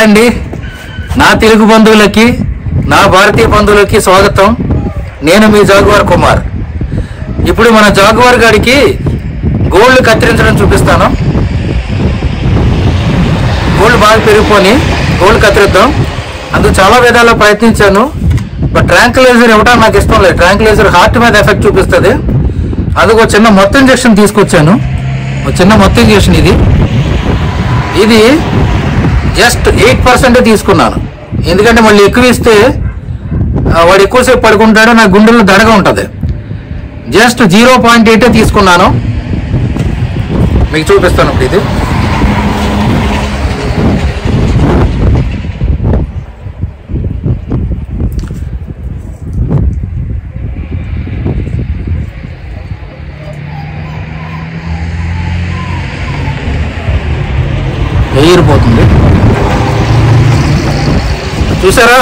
Hi అండి నా తెలుగు బంధువులకి నా భారతీయ బంధువులకి స్వాగతం నేను మీ జాగువార్ కుమార్ ఇప్పుడు మన జాగువార్ గాడికి గోల్డ్ కత్తిరించడం చూపిస్తాను గోల్డ్ బాగా పెరిగిపోని గోల్డ్ కత్తిరిద్దాం అందుకు చాలా విధాలా ప్రయత్నించాను బట్ ట్రాంకులైజర్ ఇవ్వడం నాకు ఇష్టం లేదు ట్రాంకులైజర్ హార్ట్ మీద ఎఫెక్ట్ చూపిస్తుంది అందుకు ఒక చిన్న మొత్తం ఇంజెక్షన్ తీసుకొచ్చాను ఒక చిన్న మొత్తం ఇంజెక్షన్ ఇది ఇది జస్ట్ ఎయిట్ పర్సెంట్ తీసుకున్నాను ఎందుకంటే మళ్ళీ ఎక్కువ ఇస్తే ఆ, వాడు ఎక్కువసేపు పడుకుంటాడో నా గుండెల్లో దడగా ఉంటుంది జస్ట్ జీరో పాయింట్ ఎయిటే తీసుకున్నాను మీకు చూపిస్తాను ఇప్పుడు ఇది ఎగిరిపోతుంది చూసారా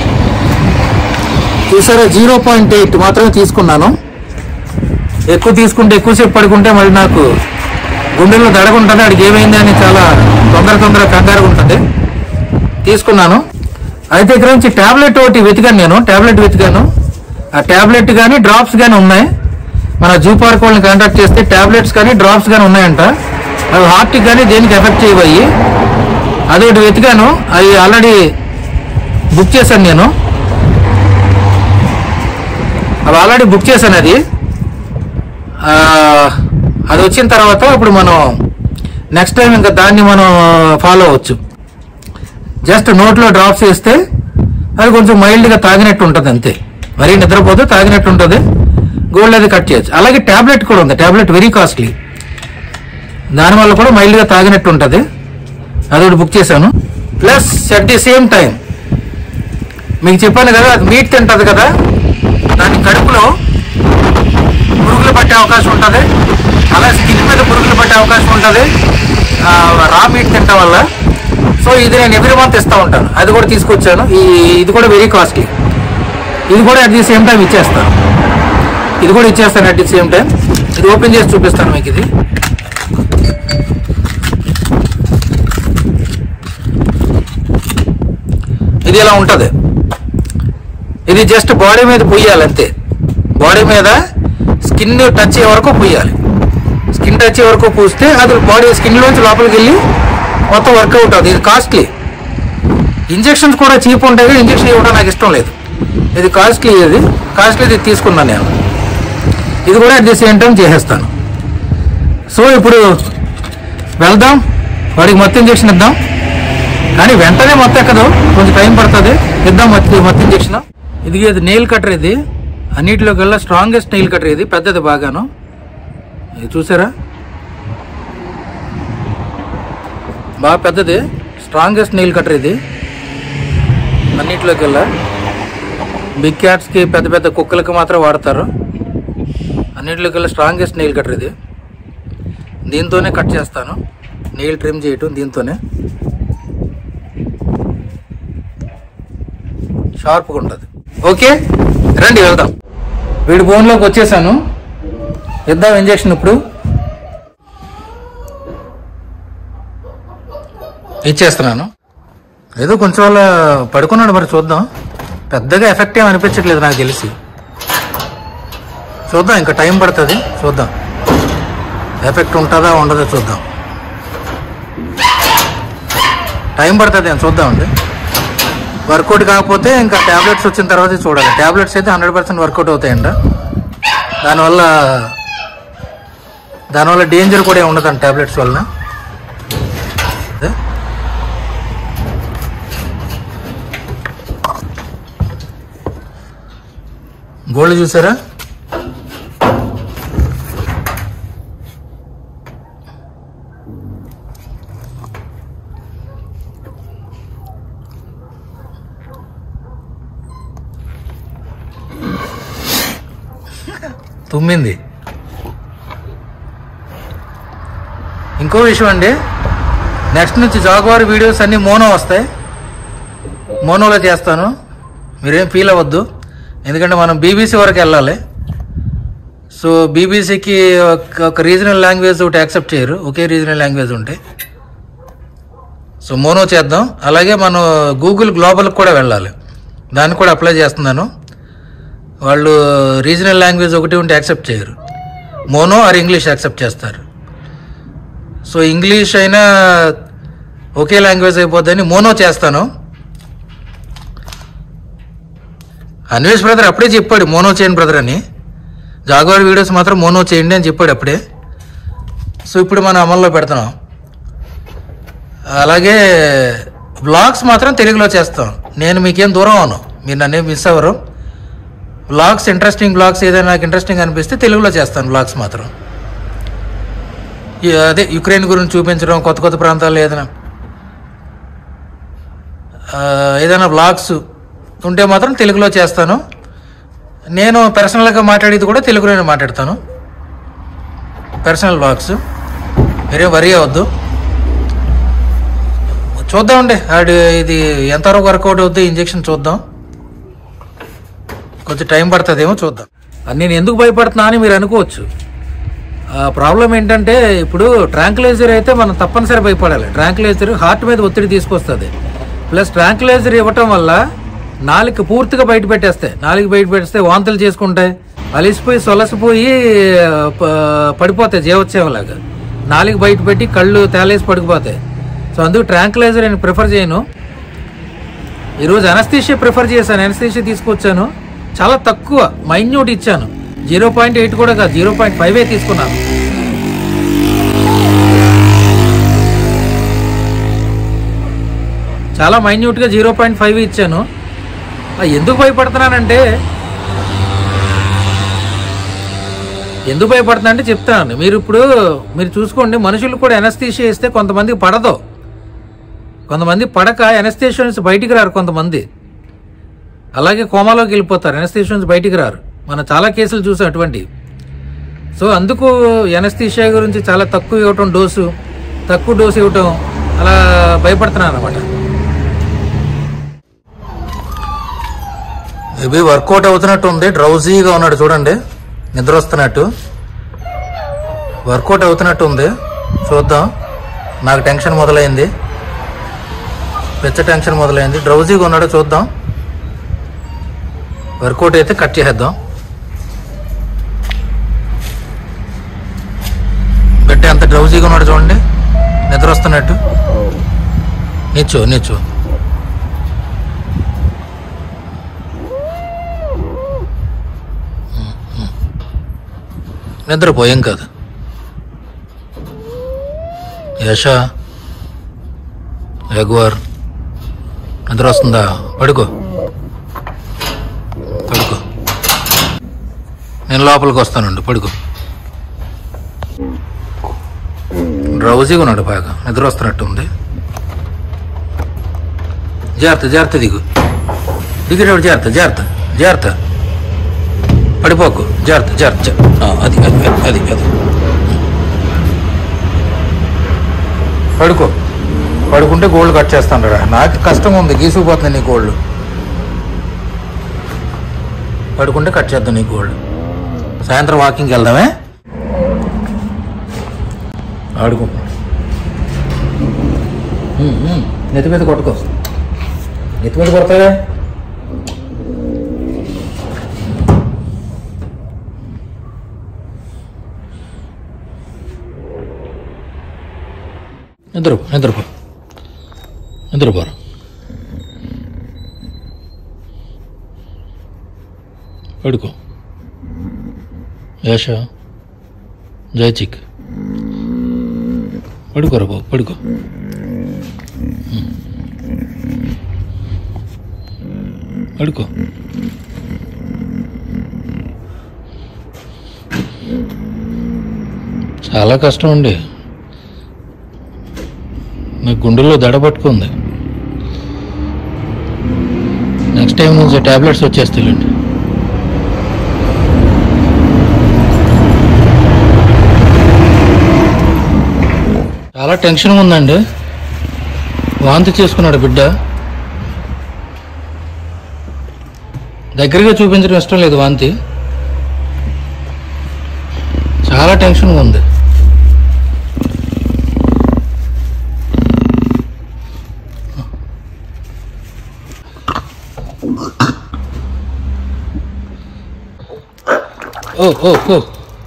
చూసారా జీరో పాయింట్ ఎయిట్ మాత్రమే తీసుకున్నాను ఎక్కువ తీసుకుంటే ఎక్కువసేపు పడుకుంటే మరి నాకు గుండెల్లో దడగుంటుంది అడిగి ఏమైంది అని చాలా తొందర తొందర కంగారుగా ఉంటుంది తీసుకున్నాను అయితే ఇక్కడ నుంచి ట్యాబ్లెట్ ఒకటి వెతికాను నేను ట్యాబ్లెట్ వెతికాను ఆ ట్యాబ్లెట్ కానీ డ్రాప్స్ కానీ ఉన్నాయి మన జూ పార్క్ వాళ్ళని కాంటాక్ట్ చేస్తే ట్యాబ్లెట్స్ కానీ డ్రాప్స్ కానీ ఉన్నాయంట అవి హార్ట్కి కానీ దేనికి ఎఫెక్ట్ చేయబోయి అదొకటి వెతికాను అవి ఆల్రెడీ బుక్ చేశాను నేను అవి ఆల్రెడీ బుక్ చేశాను అది ఆ, అది వచ్చిన తర్వాత ఇప్పుడు మనం నెక్స్ట్ టైం ఇంకా దాన్ని మనం ఫాలో అవ్వచ్చు జస్ట్ నోట్లో డ్రాప్స్ వేస్తే అది కొంచెం మైల్డ్గా తాగినట్టు ఉంటుంది అంతే మరీ నిద్రపోతే తాగినట్టు ఉంటుంది గోల్డ్ అది కట్ చేయొచ్చు అలాగే ట్యాబ్లెట్ కూడా ఉంది ట్యాబ్లెట్ వెరీ కాస్ట్లీ దానివల్ల కూడా మైల్డ్గా తాగినట్టు ఉంటుంది అది ఒకటి బుక్ చేశాను plus at the same time మీకు చెప్పాను కదా అది మీట్ తింటది కదా దాని కడుపులో పురుగులు పట్టే అవకాశం ఉంటుంది అలా స్కిన్ మీద పురుగులు పట్టే అవకాశం ఉంటుంది ఆ, రా మీట్ తినటం వల్ల సో ఇది నేను ఎవ్రీ మంత్ ఇస్తూ ఉంటాను అది కూడా తీసుకొచ్చాను ఈ ఇది కూడా వెరీ కాస్ట్లీ ఇది కూడా అట్ ది సేమ్ టైం ఇచ్చేస్తాను ఇది కూడా ఇచ్చేస్తాను అట్ ది సేమ్ టైం ఇది ఓపెన్ చేసి చూపిస్తాను మీకు ఇది ఇది ఇలా ఉంటుంది ఇది జస్ట్ బాడీ మీద పొయ్యాలి అంతే బాడీ మీద స్కిన్ టచ్ అయ్యే వరకు పొయ్యాలి స్కిన్ టచ్ అయ్యే వరకు పూస్తే అది బాడీ స్కిన్ లోంచి లోపలికి వెళ్ళి మొత్తం వర్కౌట్ అవుతుంది ఇది కాస్ట్లీ ఇంజెక్షన్స్ కూడా చీప్ ఉంటాయి కానీ ఇంజెక్షన్ ఇవ్వడం నాకు ఇష్టం లేదు ఇది కాస్ట్లీ ఇది కాస్ట్లీ ఇది తీసుకున్నాను నేను ఇది కూడా అట్ ది సేమ్ టైం చేసేస్తాను సో ఇప్పుడు వెళ్దాం వాడికి మొత్తం ఇంజెక్షన్ ఇద్దాం కానీ వెంటనే మొత్తం ఎక్కదు కొంచెం టైం పడుతుంది ఇద్దాం మొత్తం మొత్తం ఇంజెక్షన్ ఇది ఇది నెయిల్ కటర్ ఇది అన్నిటిలో కల్లా స్ట్రాంగెస్ట్ నెయిల్ కటర్ ఇది పెద్దది బాగాను ఇది చూసారా బాగా పెద్దది స్ట్రాంగెస్ట్ నెయిల్ కటర్ ఇది అన్నిటిలో కల్లా బిగ్ క్యాట్స్కి పెద్ద పెద్ద కుక్కలకి మాత్రం వాడతారు అన్నిటిలో కల్లా స్ట్రాంగెస్ట్ నెయిల్ కటర్ ఇది దీంతోనే కట్ చేస్తాను నెయిల్ ట్రిమ్ చేయటం దీంతోనే షార్ప్గా ఉంటుంది ఓకే రండి వెళ్దాం వీడి బోన్లోకి వచ్చేసాను ఇద్దాం ఇంజెక్షన్ ఇప్పుడు ఇచ్చేస్తున్నాను ఏదో కొంచెం అలా పడుకున్నాడు మరి చూద్దాం పెద్దగా ఎఫెక్ట్ ఏం అనిపించట్లేదు నాకు తెలిసి చూద్దాం ఇంకా టైం పడుతుంది చూద్దాం ఎఫెక్ట్ ఉంటుందా ఉండదో చూద్దాం టైం పడుతుంది అని చూద్దామండి వర్కౌట్ కాకపోతే ఇంకా ట్యాబ్లెట్స్ వచ్చిన తర్వాత చూడాలి ట్యాబ్లెట్స్ అయితే హండ్రెడ్ పర్సెంట్ వర్కౌట్ అవుతాయండి దానివల్ల దానివల్ల డేంజర్ కూడా ఏమి ఉండదండి ట్యాబ్లెట్స్ వలన అదే. గోల్డ్ చూసారా తుమ్మింది ఇంకో విషయం అండి నెక్స్ట్ నుంచి జాగ్వార్ వీడియోస్ అన్ని మోనో వస్తాయి మోనోలో చేస్తాను మీరేం ఫీల్ అవ్వద్దు ఎందుకంటే మనం బీబీసీ వరకు వెళ్ళాలి సో బీబీసీకి ఒక రీజనల్ లాంగ్వేజ్ ఒకటి యాక్సెప్ట్ చేయరు ఒకే రీజనల్ లాంగ్వేజ్ ఉంటాయి సో మోనో చేద్దాం అలాగే మనం గూగుల్ గ్లోబల్కి కూడా వెళ్ళాలి దాన్ని కూడా అప్లై చేస్తున్నాను వాళ్ళు రీజనల్ లాంగ్వేజ్ ఒకటి ఉంటే యాక్సెప్ట్ చేయరు మోనో ఆర్ ఇంగ్లీష్ యాక్సెప్ట్ చేస్తారు సో ఇంగ్లీష్ అయినా ఒకే లాంగ్వేజ్ అయిపోద్దని మోనో చేస్తాను అన్వేష్ బ్రదర్ అప్పుడే చెప్పాడు మోనో చేయండి బ్రదర్ అని జాగ్వార్ వీడియోస్ మాత్రం మోనో చేయండి అని చెప్పాడు అప్పుడే సో ఇప్పుడు మనం అమల్లో పెడుతున్నాం అలాగే బ్లాగ్స్ మాత్రం తెలుగులో చేస్తాం నేను మీకేం దూరం అవును మీరు నన్ను మిస్ అవ్వరు బ్లాగ్స్ ఇంట్రెస్టింగ్ బ్లాగ్స్ ఏదైనా నాకు ఇంట్రెస్టింగ్ అనిపిస్తే తెలుగులో చేస్తాను బ్లాగ్స్ మాత్రం ఈ అదే యుక్రెయిన్ గురించి చూపించడం కొత్త కొత్త ప్రాంతాల్లో ఏదైనా ఆ, ఏదైనా బ్లాగ్స్ ఉంటే మాత్రం తెలుగులో చేస్తాను నేను పర్సనల్గా మాట్లాడేది కూడా తెలుగులోనే మాట్లాడతాను పర్సనల్ బ్లాగ్స్ మీరేం వరి అవ్వద్దు చూద్దామండి ఆడు ఇది ఎంతవరకు వర్కౌట్ అవుద్ది ఇంజెక్షన్ చూద్దాం కొంచెం టైం పడుతుందేమో చూద్దాం అది నేను ఎందుకు భయపడుతున్నా అని మీరు అనుకోవచ్చు ఆ ప్రాబ్లం ఏంటంటే ఇప్పుడు ట్రాంకులైజర్ అయితే మనం తప్పనిసరి భయపడాలి ట్రాంకులైజర్ హార్ట్ మీద ఒత్తిడి తీసుకొస్తుంది ప్లస్ ట్రాంకులైజర్ ఇవ్వటం వల్ల నాలుక పూర్తిగా బయట పెట్టేస్తాయి నాలుగు బయట పెట్టేస్తే వాంతులు చేసుకుంటాయి అలిసిపోయి సొలసిపోయి ప- పడిపోతాయి జీవోత్సవంలాగా నాలుగు బయట పెట్టి కళ్ళు తేలేసి పడిపోతాయి సో అందుకు ట్రాంకులైజర్ నేను ప్రిఫర్ చేయను ఈరోజు అనస్థీషియా ప్రిఫర్ చేశాను అనస్థీషియా తీసుకొచ్చాను చాలా తక్కువ మైన్యూట్ ఇచ్చాను జీరో పాయింట్ ఎయిట్ కూడా కాదు జీరో పాయింట్ ఫైవ్ తీసుకున్నాను చాలా మైన్యూట్గా జీరో పాయింట్ ఫైవ్ ఇచ్చాను ఆ, ఎందుకు భయపడుతున్నానంటే ఎందుకు భయపడుతున్నా అంటే చెప్తాను మీరు ఇప్పుడు మీరు చూసుకోండి మనుషులు కూడా ఎనస్థీషియా ఇస్తే కొంతమందికి పడదు కొంతమంది పడక ఎనస్థేషియా నుంచి బయటికి రారు కొంతమంది అలాగే కోమాలోకి వెళ్ళిపోతారు ఎనస్థేషియా నుంచి బయటికి రారు మనం చాలా కేసులు చూసాం అటువంటి సో అందుకు ఎనస్థీషియా గురించి చాలా తక్కువ ఇవ్వటం డోసు తక్కువ డోసు ఇవ్వటం అలా భయపడుతున్నాను అనమాట మేబీ వర్కౌట్ అవుతున్నట్టు ఉంది డ్రౌజీగా ఉన్నాడు చూడండి నిద్ర వస్తున్నట్టు వర్కౌట్ అవుతున్నట్టు ఉంది చూద్దాం నాకు టెన్షన్ మొదలైంది పెద్ద టెన్షన్ మొదలైంది డ్రౌజీగా ఉన్నాడో చూద్దాం వర్కౌట్ అయితే కట్ చేసేద్దాం బిడ్డ ఎంత డ్రౌజీగా ఉన్నాడు చూడండి నిద్ర వస్తున్నట్టు నిచ్చు నిచ్చు నిద్రపోయాం కాదు యశ ఎగ్వర్ నిద్ర వస్తుందా పడుకో పడుకో నేను లోపలికి వస్తానండి పడుకో డ్రౌజీగా ఉన్నాడు బాగా నిద్ర వస్తున్నట్టు ఉంది జాగ్రత్త జాగ్రత్త దిగు దిగేటప్పుడు జాగ్రత్త జాగ్రత్త జాగ్రత్త పడిపోకు జాగ్రత్త జాగ్రత్త జా- ఆ, అది అది అది అది అది పడుకో పడుకుంటే గోల్డ్ కట్ చేస్తాను రా నాకు కష్టం ఉంది గీసుకుపోతుంది నీ గోల్డ్ పడుకుంటే కట్ చేద్దాం నీ గోల్డ్ సాయంత్రం వాకింగ్కి వెళ్దామే ఆడుకో ఉమ్, ఉమ్. నెత్తి మీద కొట్టుకో నెత్తి మీద కొడతావే నిద్రపో నిద్రపో నిద్రపోరు పడుకో యాష జయచిక్ పడుకోరా బాబు పడుకో పడుకో చాలా కష్టం అండి నా గుండెల్లో దడ పట్టుకుంది నెక్స్ట్ టైం నుంచి టాబ్లెట్స్ వచ్చేస్తాయండి చాలా టెన్షన్ ఉందండి వాంతి చేసుకున్నాడు బిడ్డ దగ్గరగా చూపించడం ఇష్టం లేదు వాంతి చాలా టెన్షన్ ఉంది ఓ ఓ ఓ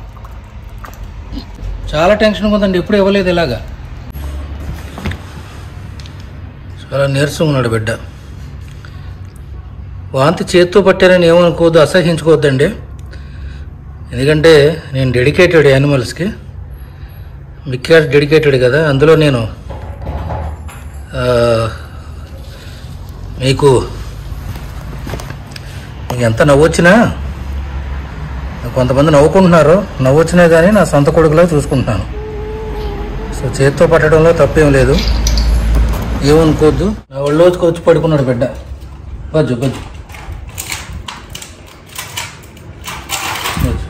చాలా టెన్షన్గా ఉందండి ఎప్పుడు ఇవ్వలేదు ఇలాగా చాలా నీరసం ఉన్నాడు బిడ్డ వాంతి చేత్తో పట్టారని ఏమనుకోవద్దు అసహించుకోవద్దండి ఎందుకంటే నేను డెడికేటెడ్ యానిమల్స్కి మిక్కాడ్ డెడికేటెడ్ కదా అందులో నేను ఆ, మీకు మీకు ఎంత నవ్వొచ్చినా కొంతమంది నవ్వుకుంటున్నారు నవ్వొచ్చినా కానీ నా సొంత కొడుకులా చూసుకుంటున్నాను సో చేత్తో పట్టడంలో తప్పేం లేదు ఏమనుకోవద్దు నా ఒళ్ళోచుకు వచ్చి పడుకున్నాడు బిడ్డ బజ్జు బజ్జు బజ్జు.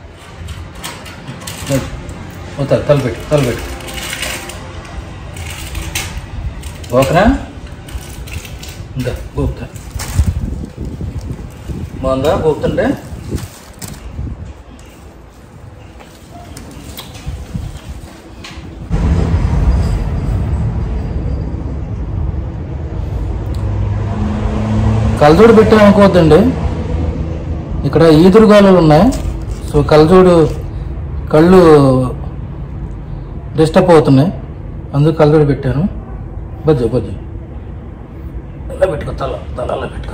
బజ్జు. వద్దా తలపెట్టు తలపెట్టు ఓకేనా ఇంకా గోపుతా బాగుందా గోపుతుంటే కలజోడు పెట్టామనుకోవద్దండి ఇక్కడ ఈదురుగాలులు ఉన్నాయి సో కలజోడు కళ్ళు డిస్టర్బ్ అవుతున్నాయి అందుకు కలజోడు పెట్టాను బజ్జు బజ్జు అలా పెట్టుకో తల తల అలా పెట్టుకో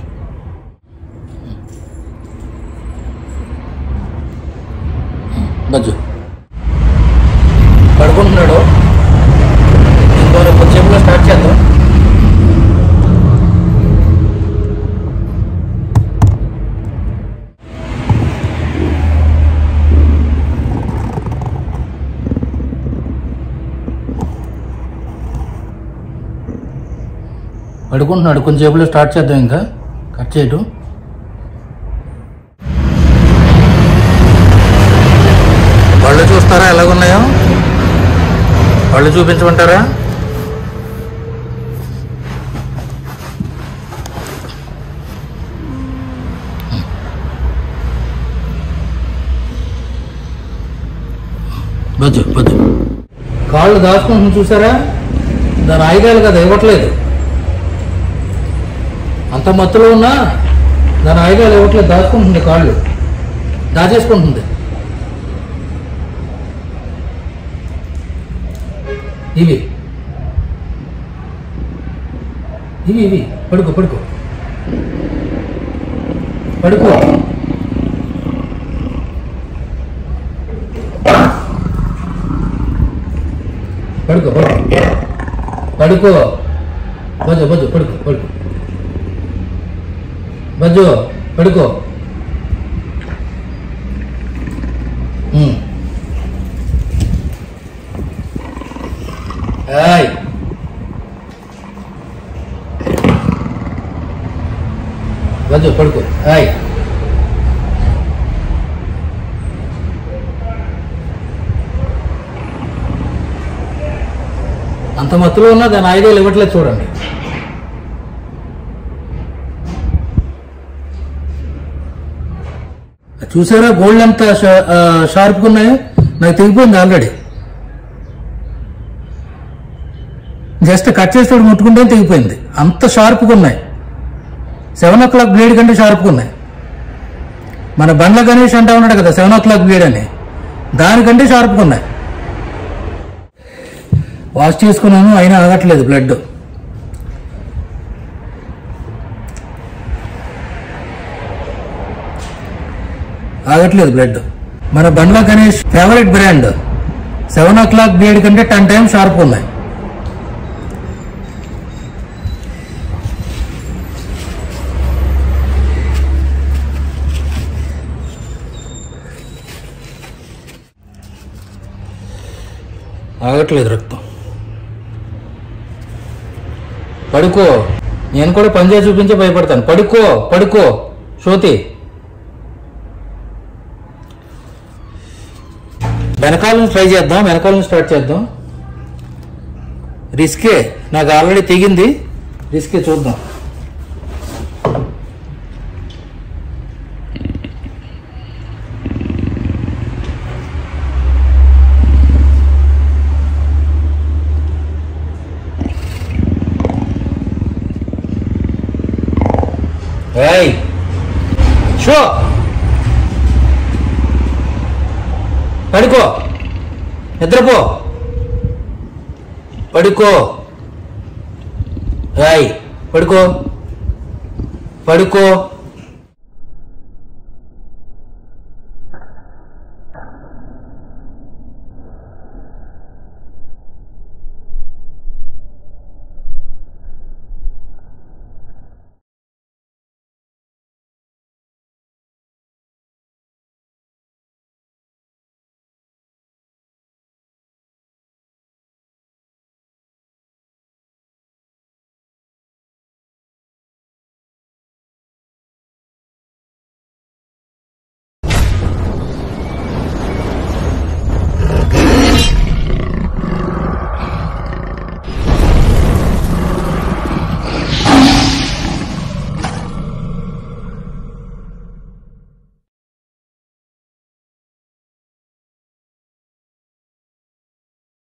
బజ్జు పడుకుంటున్నాడు ఇంకో కొద్దిసేపులో స్టార్ట్ చేద్దాం పడుకుంటున్నాడు కొంచెంసేపులో స్టార్ట్ చేద్దాం ఇంకా కట్ చేయటం పళ్ళు చూస్తారా ఎలాగున్నాయో పళ్ళు చూపించమంటారా బజ్జు బజ్జు కాళ్ళు దాచుకుంటుంది చూసారా దాని ఆయుధాలు కదా ఇవ్వట్లేదు అంత మత్తులో ఉన్నా దాని ఆయుధాలు ఇవ్వట్లేదు దాచుకుంటుంది కాళ్ళు దాచేసుకుంటుంది ఇవి ఇవి ఇవి పడుకో పడుకో పడుకో పడుకో పడుకో పడుకో బజు బజు పడుకో పడుకో బజ్జు పడుకో ఉమ్. ఏయ్ బజ్జు పడుకో ఏయ్ అంత మత్తులో ఉన్నా దాని ఆయుధాలు ఇవ్వట్లేదు చూడండి చూసారా గోల్డ్ ఎంత షా- ఆ, షార్ప్గా ఉన్నాయో నాకు తెగిపోయింది ఆల్రెడీ జస్ట్ కట్ చేసేటప్పుడు ముట్టుకుంటే తెగిపోయింది అంత షార్ప్గా ఉన్నాయి సెవెన్ ఓ క్లాక్ బ్లేడ్ కంటే షార్ప్గా ఉన్నాయి మన బండ్ల గణేష్ అంటా ఉన్నాడు కదా సెవెన్ ఓ క్లాక్ బ్లేడ్ అని దానికంటే షార్ప్గా ఉన్నాయి వాష్ చేసుకున్నాను అయినా ఆగట్లేదు బ్లడ్ ఆగట్లేదు బ్లడ్ మన Bandla Ganesh favourite brand seven o'clock blade కంటే టెన్ టైమ్స్ షార్ప్ ఉన్నాయి ఆగట్లేదు రక్తం పడుకో నేను కూడా పంజా చూపించే భయపడతాను పడుకో పడుకో శోతి వెనకాల నుంచి ట్రై చేద్దాం వెనకాల నుంచి స్టార్ట్ చేద్దాం రిస్కే నాకు ఆల్రెడీ తెగింది రిస్కే చూద్దాం ఏయ్ షో పడుకో నిద్రపో పడుకో ఏయ్ పడుకో పడుకో